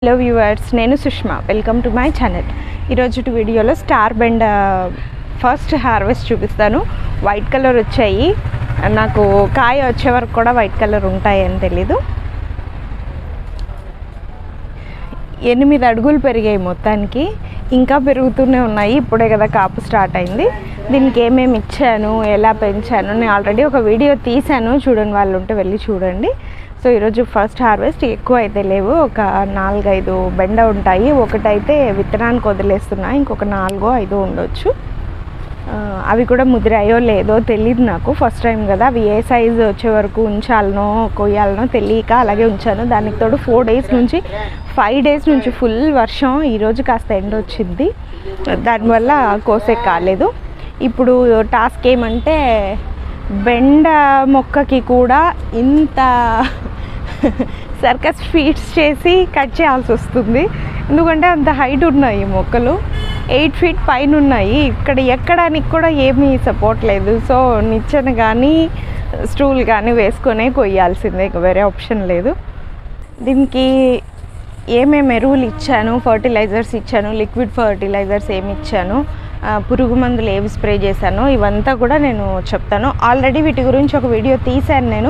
Hello viewers నేను Sushma welcome to my channel ఈరోజు వీడియోలో స్టార్ బెండ ఫస్ట్ హార్వెస్ట్ చూపిస్తాను వైట్ కలర్ వచ్చాయి నాకు కాయ వచ్చే వరకు కూడా వైట్ కలర్ ఉంటాయని తెలీదు ఎనిమిది అడుగులు పెరిగాయి మొత్తానికి ఇంకా పెరుగుతూనే ఉన్నాయి ఇప్పుడే కదా కాపు స్టార్ట్ అయింది దీనికి ఏమేమి ఇచ్చాను ఎలా పెంచాను నేను ఆల్రెడీ ఒక వీడియో తీశాను చూడని వాళ్ళు ఉంటే వెళ్ళి చూడండి సో ఈరోజు ఫస్ట్ హార్వెస్ట్ ఎక్కువ అయితే లేవు ఒక నాలుగైదు బెండ ఉంటాయి ఒకటైతే విత్తనానికి వదిలేస్తున్నా ఇంకొక నాలుగో ఐదో ఉండొచ్చు ఆ, అవి కూడా ముదిరాయో లేదో తెలియదు నాకు ఫస్ట్ టైం కదా అవి ఏ సైజు వచ్చే వరకు ఉంచాలనో కొయ్యాలనో తెలియక అలాగే ఉంచాను దానికి తోడు ఫోర్ డేస్ నుంచి ఫైవ్ డేస్ నుంచి ఫుల్ వర్షం ఈరోజు కాస్త ఎండ వచ్చింది దానివల్ల కోసే కాలేదు ఇప్పుడు టాస్క్ ఏమంటే బెండ మొక్కకి కూడా ఇంత సర్కస్ ఫీట్స్ చేసి కట్ చేయాల్సి వస్తుంది ఎందుకంటే అంత హైట్ ఉన్నాయి ఈ మొక్కలు ఎయిట్ ఫీట్ పైన ఉన్నాయి ఇక్కడ ఎక్కడానికి కూడా ఏమీ సపోర్ట్ లేదు సో నిచ్చెన కానీ స్టూల్ కానీ వేసుకొనే కొయ్యాల్సిందే ఇక వేరే ఆప్షన్ లేదు దీనికి ఏమేమి ఎరువులు ఇచ్చాను ఫర్టిలైజర్స్ ఇచ్చాను లిక్విడ్ ఫర్టిలైజర్స్ ఏమి ఇచ్చాను ఆ, పురుగు మందులు ఏవి స్ప్రే చేశాను ఇవంతా కూడా నేను చెప్తాను ఆల్రెడీ వీటి గురించి ఒక వీడియో తీశాను నేను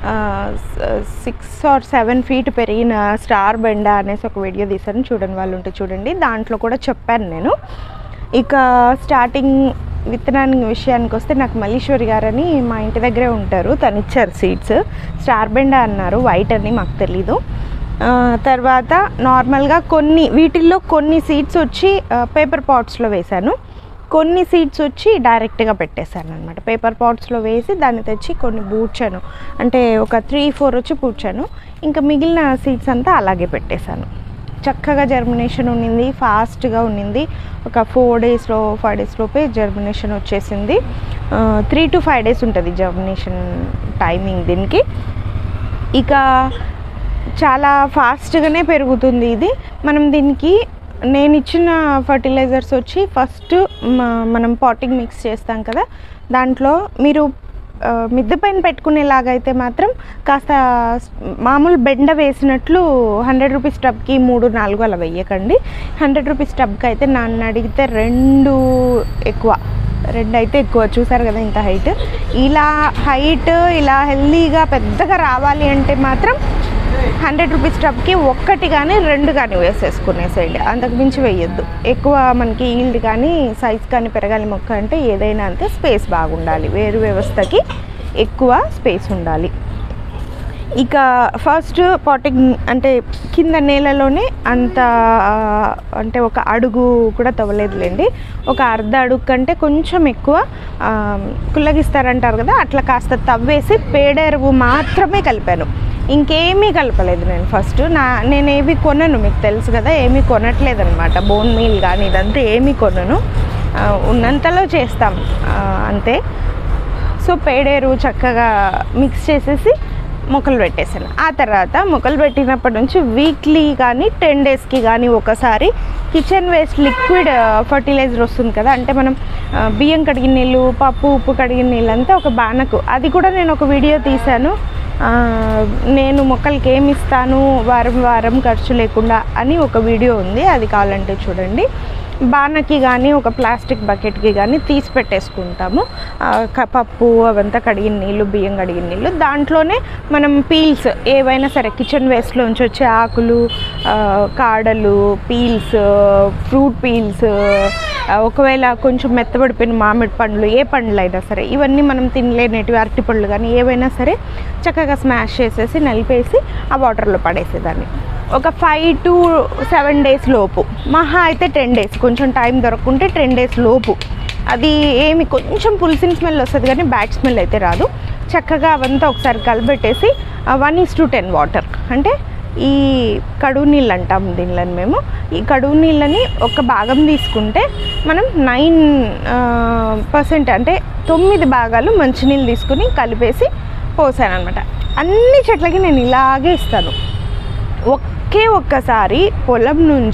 సిక్స్ ఆర్ సెవెన్ ఫీట్ పెరిగిన స్టార్ బెండ అనేసి ఒక వీడియో తీశాను చూడండి వాళ్ళు ఉంటే చూడండి దాంట్లో కూడా చెప్పాను నేను ఇక స్టార్టింగ్ విత్తనానికి విషయానికి వస్తే నాకు మల్లీశ్వరి గారని మా ఇంటి దగ్గరే ఉంటారు తను ఇచ్చారు సీడ్స్ స్టార్ బెండ అన్నారు వైట్ అని మాకు తెలీదు ఆ, తర్వాత నార్మల్గా కొన్ని వీటిల్లో కొన్ని సీడ్స్ వచ్చి పేపర్ పాట్స్లో వేశాను కొన్ని సీడ్స్ వచ్చి డైరెక్ట్గా పెట్టేశాను అనమాట పేపర్ పాట్స్లో వేసి దాన్ని తెచ్చి కొన్ని పూడ్చాను అంటే ఒక త్రీ ఫోర్ వచ్చి పూడ్చాను ఇంకా మిగిలిన సీడ్స్ అంతా అలాగే పెట్టేశాను చక్కగా జర్మినేషన్ ఉన్నింది ఫాస్ట్గా ఉన్నింది ఒక ఫోర్ డేస్లో ఫైవ్ డేస్ లోపే జర్మినేషన్ వచ్చేసింది త్రీ టు ఫైవ్ డేస్ ఉంటుంది జర్మినేషన్ టైమింగ్ దీనికి ఇక చాలా ఫాస్ట్గానే పెరుగుతుంది ఇది మనం దీనికి నేను ఇచ్చిన ఫర్టిలైజర్స్ వచ్చి ఫస్ట్ మనం పాటింగ్ మిక్స్ చేస్తాం కదా దాంట్లో మీరు ఆ, మిద్దె పైన పెట్టుకునేలాగైతే మాత్రం కాస్త మామూలు బెండ వేసినట్లు హండ్రెడ్ రూపీస్ టబ్కి మూడు నాలుగు అలా వెయ్యకండి హండ్రెడ్ రూపీస్ టబ్కి అయితే నన్ను అడిగితే రెండు ఎక్కువ రెండు అయితే ఎక్కువ చూసారు కదా ఇంత హైట్ ఇలా హైట్ ఇలా హెల్దీగా పెద్దగా రావాలి అంటే మాత్రం హండ్రెడ్ రూపీస్ టబ్కి ఒక్కటి కానీ రెండు కానీ వేసేసుకునేసేయండి అంతకు మించి వేయొద్దు ఎక్కువ మనకి ఈల్డ్ కానీ సైజ్ కానీ పెరగాలి మొక్క అంటే ఏదైనా అంతే స్పేస్ బాగుండాలి వేరు వ్యవస్థకి ఎక్కువ స్పేస్ ఉండాలి ఇక ఫస్ట్ పాటింగ్ అంటే కింద నేలలోనే అంత ఆ, అంటే ఒక అడుగు కూడా తవ్వలేదులేండి ఒక అర్ధ అడుగు కంటే కొంచెం ఎక్కువ ఆ, కుల్లగిస్తారంటారు కదా అట్లా కాస్త తవ్వేసి పేడెరువు మాత్రమే కలిపాను ఇంకేమీ కలపలేదు నేను ఫస్ట్ నా నేను ఏవి కొనను మీకు తెలుసు కదా ఏమీ కొనట్లేదు అనమాట బోన్ మీల్ కానీ ఇదంతా ఏమీ కొనను ఆ, ఉన్నంతలో చేస్తాం ఆ, అంతే సో పేడేరు చక్కగా మిక్స్ చేసేసి మొక్కలు పెట్టేసాను ఆ తర్వాత మొక్కలు పెట్టినప్పటి నుంచి వీక్లీ కానీ టెన్ డేస్కి కానీ ఒకసారి కిచెన్ వేస్ట్ లిక్విడ్ ఫర్టిలైజర్ వస్తుంది కదా అంటే మనం ఆ, బియ్యం కడిగిన నీళ్ళు పప్పు ఉప్పు కడిగిన నీళ్ళు అంతా ఒక బాణకు అది కూడా నేను ఒక వీడియో తీశాను ఆ, నేను మొక్కలకి ఏమి ఇస్తాను వారం వారం ఖర్చు లేకుండా అని ఒక వీడియో ఉంది అది కావాలంటే చూడండి బాణకి కానీ ఒక ప్లాస్టిక్ బకెట్కి కానీ తీసి పెట్టేసుకుంటాము ఆ, క- పప్పు అవంతా కడిగిన నీళ్ళు బియ్యం కడిగిన నీళ్ళు దాంట్లోనే మనం పీల్స్ ఏవైనా సరే కిచెన్ వేస్ట్లోంచి వచ్చే ఆకులు ఆ, కాడలు పీల్స్ ఫ్రూట్ పీల్స్ ఒకవేళ కొంచెం మెత్తబడిపోయిన మామిడి పండ్లు ఏ పండ్లు అయినా సరే ఇవన్నీ మనం తినలేనిటివి అరటి పళ్ళు కానీ ఏవైనా సరే చక్కగా స్మాష్ చేసేసి నలిపేసి ఆ వాటర్లో పడేసేదాన్ని ఒక ఫైవ్ టు సెవెన్ డేస్ లోపు మహా అయితే టెన్ డేస్ కొంచెం టైం దొరకకుంటే టెన్ డేస్ లోపు అది ఏమి కొంచెం పులిసిన స్మెల్ వస్తుంది కానీ బ్యాడ్ స్మెల్ అయితే రాదు చక్కగా అవంతా ఒకసారి కలిపెట్టేసి one is to ten water అంటే ఈ కడువు నీళ్ళు అంటాం దీనిలని మేము ఈ కడువు నీళ్ళని ఒక భాగం తీసుకుంటే మనం నైన్ పర్సెంట్ అంటే తొమ్మిది భాగాలు మంచినీళ్ళు తీసుకుని కలిపేసి పోసాను అనమాట అన్ని చెట్లకి నేను ఇలాగే ఇస్తాను ఒకే ఒక్కసారి పొలం నుంచి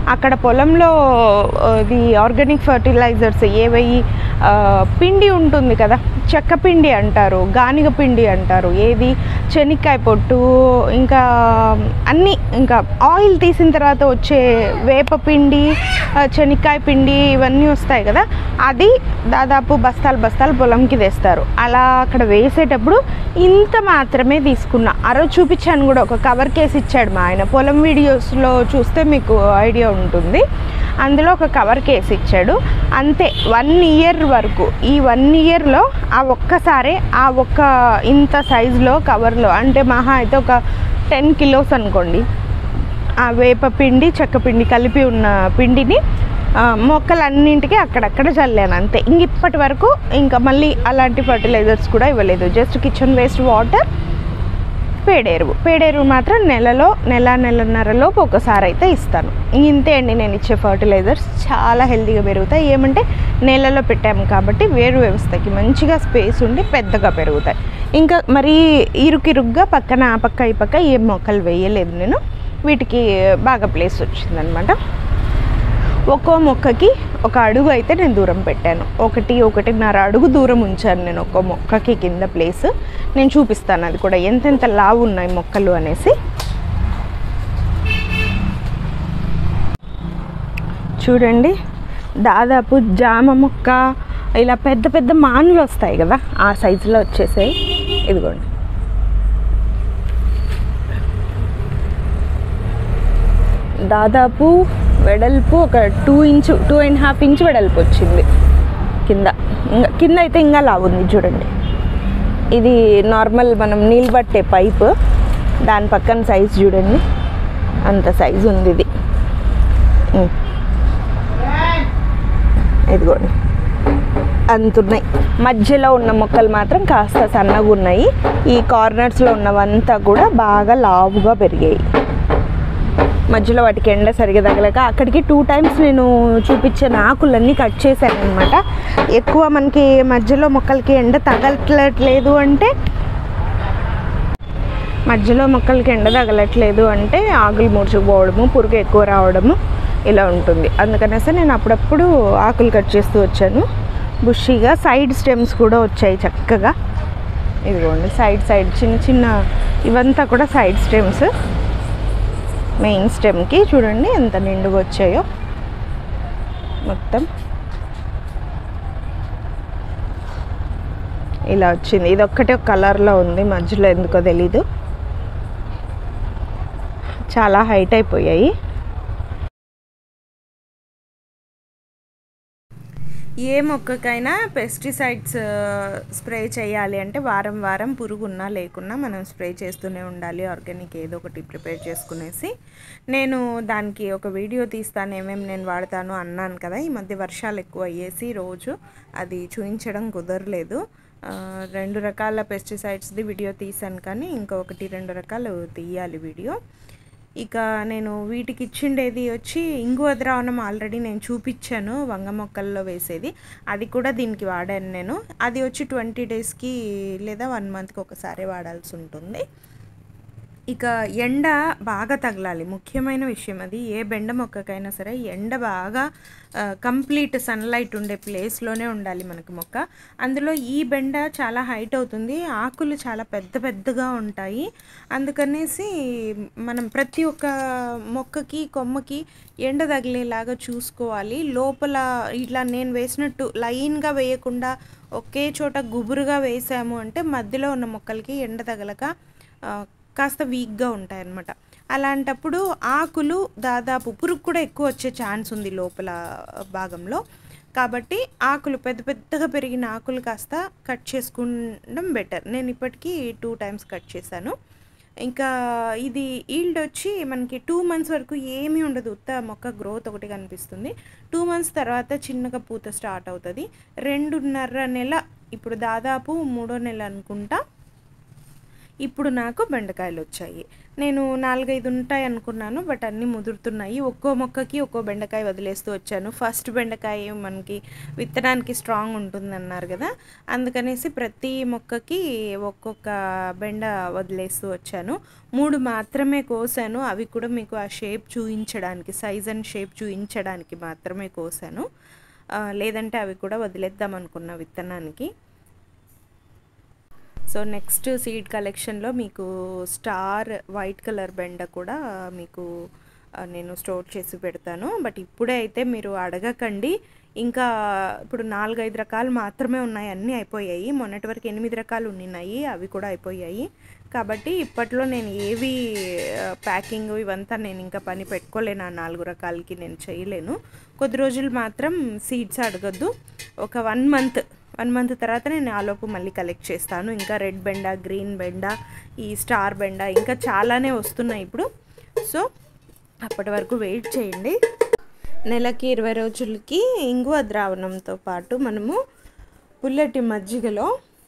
అక్కడ పొలంలో ఆ, ఇది ఆర్గానిక్ ఫర్టిలైజర్స్ ఏవై ఆ, పిండి ఉంటుంది కదా చెక్క పిండి అంటారు గానిగ పిండి అంటారు ఏది శనక్కాయ పొట్టు ఇంకా అన్నీ ఇంకా ఆయిల్ తీసిన తర్వాత వచ్చే వేప పిండి ఆ, శనక్కాయ పిండి ఇవన్నీ వస్తాయి కదా అది దాదాపు బస్తాలు బస్తాలు పొలంకి తెస్తారు అలా అక్కడ వేసేటప్పుడు ఇంత మాత్రమే తీసుకున్నా ఆ రోజు చూపించాను కూడా ఒక కవర్ కేసు ఇచ్చాడు మా ఆయన పొలం వీడియోస్లో చూస్తే మీకు ఐడియా ఉంటుంది అందులో ఒక కవర్ కేసు ఇచ్చాడు అంతే వన్ ఇయర్ వరకు ఈ వన్ ఇయర్లో ఆ ఒక్కసారే ఆ ఒక్క ఇంత సైజులో కవర్లో అంటే మహా అయితే ఒక టెన్ కిలోస్ అనుకోండి ఆ వేప పిండి చెక్క పిండి కలిపి ఉన్న పిండిని ఆ, మొక్కలన్నింటికి అక్కడక్కడ చల్లాను అంతే ఇంక ఇప్పటి వరకు ఇంకా మళ్ళీ అలాంటి ఫర్టిలైజర్స్ కూడా ఇవ్వలేదు జస్ట్ కిచెన్ వేస్ట్ వాటర్ పేడెరువు పేడెరువు మాత్రం నెలలో నెల నెలన్నరలోపు ఒకసారి అయితే ఇస్తాను ఇంతే అండి నేను ఇచ్చే ఫర్టిలైజర్స్ చాలా హెల్తీగా పెరుగుతాయి ఏమంటే నేలలో పెట్టాము కాబట్టి వేరు వ్యవస్థకి మంచిగా స్పేస్ ఉండి పెద్దగా పెరుగుతాయి ఇంకా మరీ ఇరుకిరుగ్గా పక్కన ఆ పక్క ఈ పక్క ఏ మొక్కలు వేయలేదు నేను వీటికి బాగా ప్లేస్ వచ్చిందనమాట ఒక్కో మొక్కకి ఒక అడుగు అయితే నేను దూరం పెట్టాను ఒకటి ఒకటిన్నర అడుగు దూరం ఉంచాను నేను ఒక్కో మొక్కకి కింద ప్లేస్ నేను చూపిస్తాను అది కూడా ఎంతెంత లావు ఉన్నాయి మొక్కలు అనేసి చూడండి దాదాపు జామ మొక్క ఇలా పెద్ద పెద్ద మానులు వస్తాయి కదా ఆ సైజులో వచ్చేసాయి ఇదిగోండి దాదాపు వెడల్పు ఒక two inch two and half inch వెడల్పు వచ్చింది కింద ఇంకా కింద అయితే ఇంకా లావుంది చూడండి ఇది నార్మల్ మనం నీళ్ళు పట్టే పైపు దాని పక్కన సైజు చూడండి అంత సైజు ఉంది ఇది ఉమ్. ఇదిగోండి అంతున్నాయి మధ్యలో ఉన్న మొక్కలు మాత్రం కాస్త సన్నగా ఉన్నాయి ఈ కార్నర్స్లో ఉన్నవంతా కూడా బాగా లావుగా పెరిగాయి మధ్యలో వాటికి ఎండ సరిగా తగలక అక్కడికి టూ టైమ్స్ నేను చూపించిన ఆకులన్నీ కట్ చేశాను అనమాట ఎక్కువ మనకి మధ్యలో మొక్కలకి ఎండ తగలట్లేదు అంటే మధ్యలో మొక్కలకి ఎండ తగలట్లేదు అంటే ఆకులు ముడుచుకుపోవడము పురుగు ఎక్కువ రావడము ఇలా ఉంటుంది అందుకనేసి నేను అప్పుడప్పుడు ఆకులు కట్ చేస్తూ వచ్చాను బుషీగా సైడ్ స్టెమ్స్ కూడా వచ్చాయి చక్కగా ఇదిగోండి సైడ్ సైడ్ చిన్న చిన్న ఇవంతా కూడా సైడ్ స్టెమ్స్ మెయిన్ స్టెమ్కి చూడండి ఎంత నిండుగా వచ్చాయో మొత్తం ఇలా వచ్చింది ఇది ఒక్కటే ఒక కలర్లో ఉంది మధ్యలో ఎందుకో తెలీదు చాలా హైట్ అయిపోయాయి ఏ మొక్కకైనా పెస్టిసైడ్స్ స్ప్రే చేయాలి అంటే వారం వారం పురుగు ఉన్నా లేకున్నా మనం స్ప్రే చేస్తూనే ఉండాలి ఆర్గానిక్ ఏదో ఒకటి ప్రిపేర్ చేసుకునేసి నేను దానికి ఒక వీడియో తీస్తాను ఏమేమి నేను వాడతాను అన్నాను కదా ఈ మధ్య వర్షాలు ఎక్కువ అయ్యేసి రోజు అది చూపించడం కుదరలేదు ఆ, రెండు రకాల పెస్టిసైడ్స్ది వీడియో తీసాను కానీ ఇంకొకటి రెండు రకాలు తీయాలి వీడియో ఇక నేను వీటికి ఇచ్చిండేది వచ్చి ఇంగువ ద్రావణం ఆల్రెడీ నేను చూపించాను వంగ మొక్కల్లో వేసేది అది కూడా దీనికి వాడాను నేను అది వచ్చి ట్వంటీ డేస్కి లేదా వన్ మంత్కి ఒకసారి వాడాల్సి ఉంటుంది ఇక ఎండ బాగా తగలాలి ముఖ్యమైన విషయం అది ఏ బెండ మొక్కకైనా సరే ఎండ బాగా కంప్లీట్ సన్లైట్ ఉండే ప్లేస్లోనే ఉండాలి మనకి మొక్క అందులో ఈ బెండ చాలా హైట్ అవుతుంది ఆకులు చాలా పెద్ద పెద్దగా ఉంటాయి అందుకనేసి మనం ప్రతి ఒక్క మొక్కకి కొమ్మకి ఎండ తగిలేలాగా చూసుకోవాలి లోపల ఇట్లా నేను వేసినట్టు లైన్గా వేయకుండా ఒకే చోట గుబురుగా వేసాము అంటే మధ్యలో ఉన్న మొక్కలకి ఎండ తగలక ఆ, కాస్త వీక్గా ఉంటాయి అన్నమాట అలాంటప్పుడు ఆకులు దాదాపు పురుగు కూడా ఎక్కువ వచ్చే ఛాన్స్ ఉంది లోపల భాగంలో కాబట్టి ఆకులు పెద్ద పెద్దగా పెరిగిన ఆకులు కాస్త కట్ చేసుకోవడం బెటర్ నేను ఇప్పటికీ టూ టైమ్స్ కట్ చేశాను ఇంకా ఇది ఈల్డ్ వచ్చి మనకి టూ మంత్స్ వరకు ఏమీ ఉండదు ఉత్త మొక్క గ్రోత్ ఒకటి కనిపిస్తుంది టూ మంత్స్ తర్వాత చిన్నగా పూత స్టార్ట్ అవుతుంది రెండున్నర నెల ఇప్పుడు దాదాపు మూడో నెల అనుకుంటా ఇప్పుడు నాకు బెండకాయలు వచ్చాయి నేను నాలుగైదు ఉంటాయి అనుకున్నాను బట్ అన్నీ ముదురుతున్నాయి ఒక్కో మొక్కకి ఒక్కో బెండకాయ వదిలేస్తూ వచ్చాను ఫస్ట్ బెండకాయ మనకి విత్తనానికి స్ట్రాంగ్ ఉంటుందన్నారు కదా అందుకనేసి ప్రతి మొక్కకి ఒక్కొక్క బెండ వదిలేస్తూ వచ్చాను మూడు మాత్రమే కోసాను అవి కూడా మీకు ఆ షేప్ చూపించడానికి సైజ్ అండ్ షేప్ చూపించడానికి మాత్రమే కోసాను లేదంటే అవి కూడా వదిలేద్దాం అనుకున్న విత్తనానికి సో నెక్స్ట్ సీడ్ కలెక్షన్లో మీకు స్టార్ వైట్ కలర్ బెండ కూడా మీకు నేను స్టోర్ చేసి పెడతాను బట్ ఇప్పుడే అయితే మీరు అడగకండి ఇంకా ఇప్పుడు నాలుగైదు రకాలు మాత్రమే ఉన్నాయి అన్నీ అయిపోయాయి మొన్నటి వరకు ఎనిమిది రకాలు ఉన్నాయి అవి కూడా అయిపోయాయి కాబట్టి ఇప్పట్లో నేను ఏవి ప్యాకింగ్ ఇవంతా నేను ఇంకా పని పెట్టుకోలేను ఆ నాలుగు రకాలకి నేను చేయలేను కొద్ది రోజులు మాత్రం సీడ్స్ అడగద్దు ఒక వన్ మంత్ వన్ మంత్ తర్వాత నేను ఆలోపు మళ్ళీ కలెక్ట్ చేస్తాను ఇంకా రెడ్ బెండ గ్రీన్ బెండ ఈ స్టార్ బెండ ఇంకా చాలానే వస్తున్నాయి ఇప్పుడు సో అప్పటి వరకు వెయిట్ చేయండి నెలకి ఇరవై రోజులకి ఇంగువ ద్రావణంతో పాటు మనము పుల్లటి మజ్జిగలో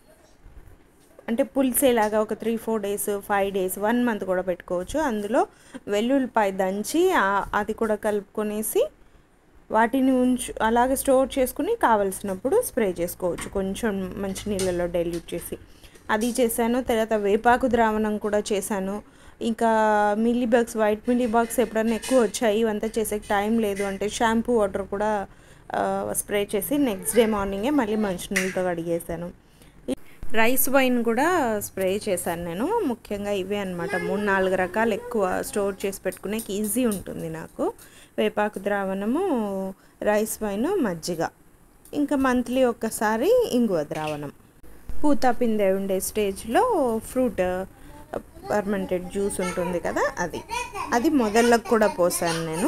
అంటే పులిసేలాగా ఒక three four days five days one month కూడా పెట్టుకోవచ్చు అందులో వెల్లుల్లిపాయ దంచి అది కూడా కలుపుకొనేసి వాటిని ఉంచు అలాగే స్టోర్ చేసుకుని కావలసినప్పుడు స్ప్రే చేసుకోవచ్చు కొంచెం మంచి నీళ్ళలో డైల్యూట్ చేసి అది చేశాను తర్వాత వేపాకు ద్రావణం కూడా చేశాను ఇంకా mealy bugs white mealy bugs ఎప్పుడైనా ఎక్కువ వచ్చాయి ఇవంతా చేసే టైం లేదు అంటే షాంపూ వాటర్ కూడా స్ప్రే చేసి నెక్స్ట్ డే మార్నింగే మళ్ళీ మంచినీళ్ళతో కడిగేసాను రైస్ వైన్ కూడా స్ప్రే చేశాను నేను ముఖ్యంగా ఇవే అనమాట మూడు నాలుగు రకాలు ఎక్కువ స్టోర్ చేసి పెట్టుకునే ఈజీ ఉంటుంది నాకు వేపాకు ద్రావణము రైస్ వైన్ మజ్జిగ ఇంకా మంత్లీ ఒక్కసారి ఇంగువ ద్రావణం పూత పిందె ఉండే స్టేజ్లో ఫ్రూట్ పర్మెంటెడ్ జ్యూస్ ఉంటుంది కదా అది అది మొదళ్ళకు కూడా పోసాను నేను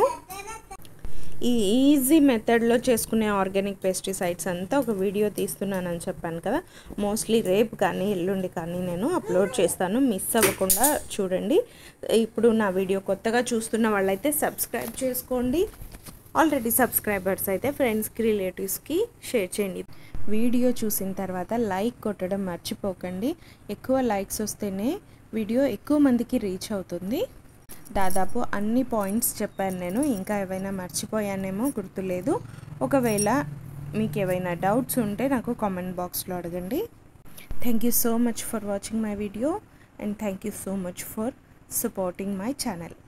ఈ ఈజీ మెథడ్లో చేసుకునే ఆర్గానిక్ పెస్టిసైడ్స్ అంతా ఒక వీడియో తీస్తున్నానని చెప్పాను కదా మోస్ట్లీ రేపు కానీ ఎల్లుండి కానీ నేను అప్లోడ్ చేస్తాను మిస్ అవ్వకుండా చూడండి ఇప్పుడు నా వీడియో కొత్తగా చూస్తున్న వాళ్ళైతే సబ్స్క్రైబ్ చేసుకోండి ఆల్రెడీ సబ్స్క్రైబర్స్ అయితే ఫ్రెండ్స్కి రిలేటివ్స్కి షేర్ చేయండి వీడియో చూసిన తర్వాత లైక్ కొట్టడం మర్చిపోకండి ఎక్కువ లైక్స్ వస్తేనే వీడియో ఎక్కువ మందికి రీచ్ అవుతుంది దాదాపు అన్ని పాయింట్స్ చెప్పాను నేను ఇంకా ఏవైనా మర్చిపోయానేమో గుర్తులేదు ఒకవేళ మీకు ఏవైనా డౌట్స్ ఉంటే నాకు కామెంట్ బాక్స్లో అడగండి thank you so much for watching my video and thank you so much for supporting my channel